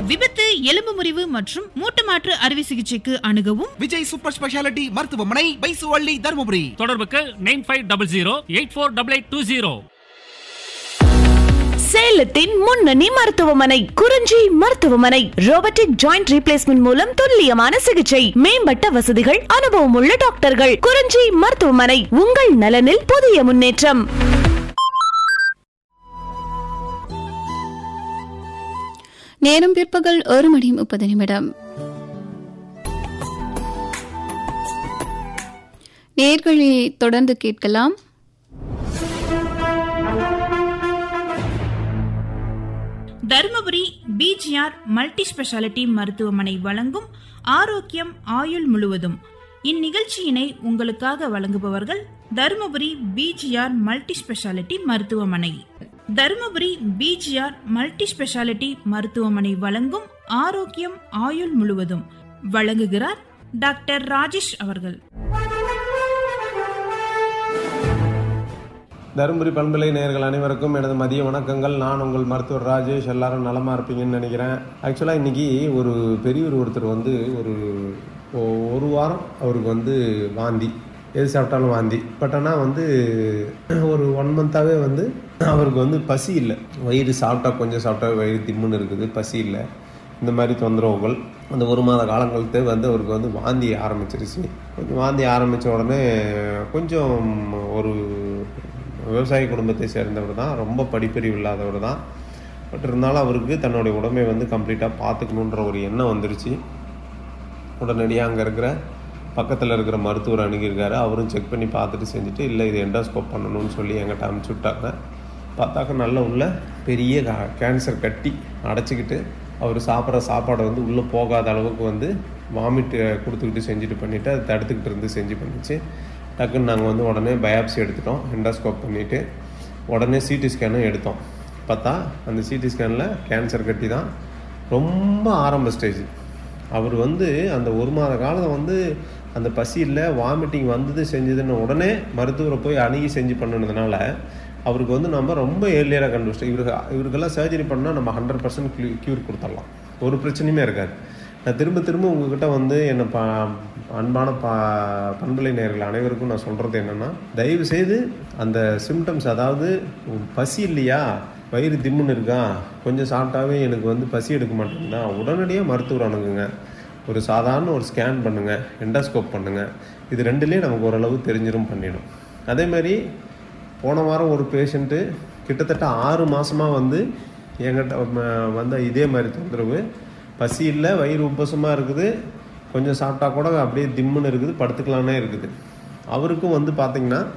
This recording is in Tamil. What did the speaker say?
விபத்து எலும்பு முறிவு மற்றும் மூட்டு மாற்று அறுவை சிகிச்சைக்கு அணுகவும் விஜய் சூப்பர் ஸ்பெஷாலிட்டி மருத்துவமனை பைசுவள்ளி தருமபுரி தொடர்புக்கு nine five double zero eight four double eight two zero சேலத்தின் முன்னணி மருத்துவமனை குறிஞ்சி மருத்துவமனை ரோபோட்டிக் ஜாயிண்ட் ரீப்ளேஸ்மெண்ட் மூலம் துல்லியமான சிகிச்சை மேம்பட்ட வசதிகள் அனுபவம் உள்ள டாக்டர்கள் குறிஞ்சி மருத்துவமனை உங்கள் நலனில் புதிய முன்னேற்றம் நேரம் பிற்பகல் ஒரு மணி முப்பது நிமிடம் நேர்களை தொடர்ந்து கேட்கலாம் தருமபுரி பிஜிஆர் மல்டி ஸ்பெஷாலிட்டி மருத்துவமனை வழங்கும் ஆரோக்கியம் ஆயுள் முழுவதும் இந்நிகழ்ச்சியினை உங்களுக்காக வழங்குபவர்கள் தருமபுரி பிஜிஆர் மல்டி ஸ்பெஷாலிட்டி மருத்துவமனை தருமபுரி பிஜிஆர் மல்டி ஸ்பெஷாலிட்டி மருத்துவமனை வழங்கும் ஆரோக்கியம் ஆயுள் முழுவதும் வழங்குகிறார் டாக்டர் ராஜேஷ் அவர்கள் தருமபுரி பண்பலை நேயர்கள் அனைவருக்கும் எனது மதிய வணக்கங்கள் நான் உங்கள் மருத்துவர் ராஜேஷ் எல்லாரும் நலமா இருப்பீங்கன்னு நினைக்கிறேன் ஆக்சுவலாக இன்னைக்கு ஒரு பெரியவர் ஒருத்தர் வந்து ஒரு ஒ- ஒரு வாரம் அவருக்கு வந்து வாந்தி எது சாப்பிட்டாலும் வாந்தி பட் ஆனால் வந்து ஒரு ஒன் மந்த்தாகவே வந்து அவருக்கு வந்து பசி இல்லை வயிறு சாப்பிட்டா கொஞ்சம் சாப்பிட்டா வயிறு திம்முன்னு இருக்குது பசி இல்லை இந்த மாதிரி தொந்தரவுகள் அந்த ஒரு மாத காலங்களுக்கு வந்து அவருக்கு வந்து வாந்தி ஆரம்பிச்சிருச்சு கொஞ்சம் வாந்தி ஆரம்பித்த உடனே கொஞ்சம் ஒரு விவசாய குடும்பத்தை சேர்ந்தவர் தான் ரொம்ப படிப்பறிவு இல்லாதவர் தான் பட் இருந்தாலும் அவருக்கு தன்னுடைய உடம்பை வந்து கம்ப்ளீட்டாக பார்த்துக்கணுன்ற ஒரு எண்ணம் வந்துருச்சு உடனடியாக அங்கே இருக்கிற பக்கத்தில் இருக்கிற மருத்துவர் அணுகியிருக்காரு அவரும் செக் பண்ணி பார்த்துட்டு செஞ்சுட்டு இல்லை இது எண்டோஸ்கோப் பண்ணணும்னு சொல்லி எங்கிட்ட அனுப்பிச்சி விட்டாங்க பார்த்தாக்க நல்ல உள்ள பெரிய கா- கேன்சர் கட்டி அடைச்சிக்கிட்டு அவர் சாப்பிட்ற சாப்பாடை வந்து உள்ளே போகாத அளவுக்கு வந்து வாமிட் கொடுத்துக்கிட்டு செஞ்சுட்டு பண்ணிவிட்டு அதை தடுத்துக்கிட்டு இருந்து செஞ்சு பண்ணிச்சு டக்குன்னு நாங்கள் வந்து உடனே பயாப்சி எடுத்துட்டோம் எண்டோஸ்கோப் பண்ணிவிட்டு உடனே சிடி ஸ்கேனும் எடுத்தோம் பார்த்தா அந்த சிடி ஸ்கேனில் கேன்சர் கட்டி தான் ரொம்ப ஆரம்ப ஸ்டேஜ் அவர் வந்து அந்த ஒரு மாத காலம் வந்து அந்த பசி இல்லை வாமிட்டிங் வந்தது செஞ்சதுன்னு உடனே மருத்துவரை போய் அணுகி செஞ்சு பண்ணினதுனால அவருக்கு வந்து நம்ம ரொம்ப ஏர்லியராக கண்டுபிடிச்சோம் இவருக்கு இவருக்கெல்லாம் சர்ஜரி பண்ணால் நம்ம ஹண்ட்ரட் பர்சன்ட் க்யூர் கொடுத்துடலாம் ஒரு பிரச்சனையுமே இருக்காது நான் திரும்ப திரும்ப உங்ககிட்ட வந்து என்னை பா அன்பான பா பண்பலை நேயர்கள் அனைவருக்கும் நான் சொல்கிறது என்னென்னா தயவு செய்து அந்த சிம்டம்ஸ் அதாவது பசி இல்லையா வயிறு திம்முன்னு இருக்கா கொஞ்சம் சாப்பிட்டாவே எனக்கு வந்து பசி எடுக்க மாட்டேங்குதா உடனடியாக மருத்துவர் அணுகுங்க ஒரு சாதாரண ஒரு ஸ்கேன் பண்ணுங்கள் எண்டோஸ்கோப் பண்ணுங்கள் இது ரெண்டுலேயே நமக்கு ஓரளவு தெரிஞ்சிரும் பண்ணிடும் அதே மாதிரி போன வாரம் ஒரு பேஷண்ட்டு கிட்டத்தட்ட ஆறு மாதமாக வந்து என்கிட்ட ம- வந்த இதே மாதிரி தொந்தரவு பசி இல்லை வயிறு உப்பசமாக இருக்குது கொஞ்சம் சாப்பிட்டா கூட அப்படியே திம்முன்னு இருக்குது படுத்துக்கலானே இருக்குது அவருக்கும் வந்து பார்த்தீங்கன்னா